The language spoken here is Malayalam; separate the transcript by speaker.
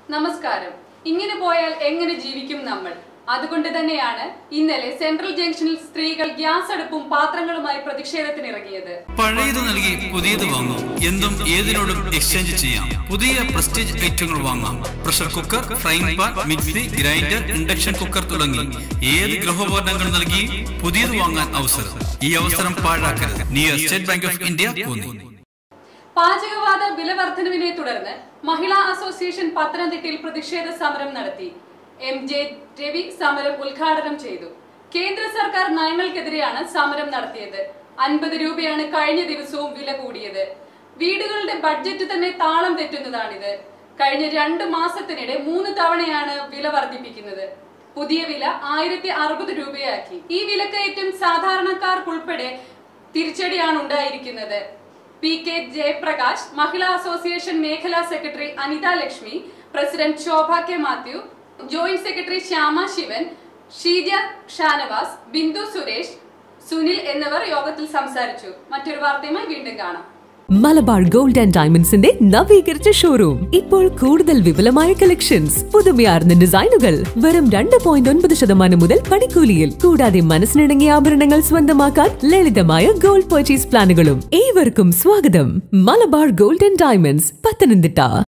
Speaker 1: നമസ്കാരം ഇങ്ങനെ പോയാൽ എങ്ങനെ ജീവിക്കും നമ്മൾ അതുകൊണ്ട് തന്നെയാണ് ഇന്നലെ സെൻട്രൽ ജംഗ്ഷനിൽ സ്ത്രീകൾ ഗ്യാസ് അടുപ്പും പാത്രങ്ങളുമായി പ്രതിഷേധത്തിനിറങ്ങിയത്
Speaker 2: പഴയത് നൽകി പുതിയത് വാങ്ങാം എന്തും ഏതിനോടും എക്സ്ചേഞ്ച് ചെയ്യാം പുതിയ പ്രസ്റ്റീജ് ഐറ്റങ്ങൾ വാങ്ങാം pressure cooker frying pan mixie grinder induction cooker തുടങ്ങി ഏത് ഗൃഹോപകരണങ്ങൾ നൽകി പുതിയത് വാങ്ങാൻ അവസരം ഈ അവസരം പാഴാക്കരുത് near State Bank of India Konni
Speaker 1: പാചകവാത വില വർധനവിനെ തുടർന്ന് മഹിളാ അസോസിയേഷൻ പത്തനംതിട്ടയിൽ പ്രതിഷേധ സമരം നടത്തി എം ജെ രവി സമരം ഉദ്ഘാടനം ചെയ്തു കേന്ദ്ര സർക്കാർ നയങ്ങൾക്കെതിരെയാണ് സമരം നടത്തിയത് അൻപത് രൂപയാണ് കഴിഞ്ഞ ദിവസവും വില കൂടിയത് വീടുകളുടെ ബഡ്ജറ്റ് തന്നെ താളം തെറ്റുന്നതാണിത് കഴിഞ്ഞ രണ്ട് മാസത്തിനിടെ മൂന്ന് തവണയാണ് വില വർദ്ധിപ്പിക്കുന്നത് പുതിയ വില ആയിരത്തി അറുപത് രൂപയാക്കി ഈ വിലക്കയറ്റം സാധാരണക്കാർക്കുൾപ്പെടെ തിരിച്ചടിയാണ് ഉണ്ടായിരിക്കുന്നത് P K Jayaprakash Mahila association മേഖലാ secretary Anitha Lakshmi president Shobha K Mathew joint secretary Shyama Sivan Sheeja Shanavas Bindu Suresh Sunil എന്നിവർ യോഗത്തിൽ സംസാരിച്ചു മറ്റൊരു വാർത്തയുമായി വീണ്ടും കാണാം
Speaker 3: മലബാർ ഗോൾഡ് ആൻഡ് ഡയമണ്ട്സിന്റെ നവീകരിച്ച ഷോറൂം ഇപ്പോൾ കൂടുതൽ വിപുലമായ കളക്ഷൻസ് പുതുമയാർന്ന ഡിസൈനുകൾ വെറും രണ്ട് പോയിന്റ് ഒൻപത് ശതമാനം മുതൽ പണിക്കൂലിയിൽ കൂടാതെ മനസ്സിനിണങ്ങിയ ആഭരണങ്ങൾ സ്വന്തമാക്കാൻ ലളിതമായ ഗോൾഡ് പർച്ചേസ് പ്ലാനുകളും ഏവർക്കും സ്വാഗതം Malabar gold and diamonds Pathanamthitta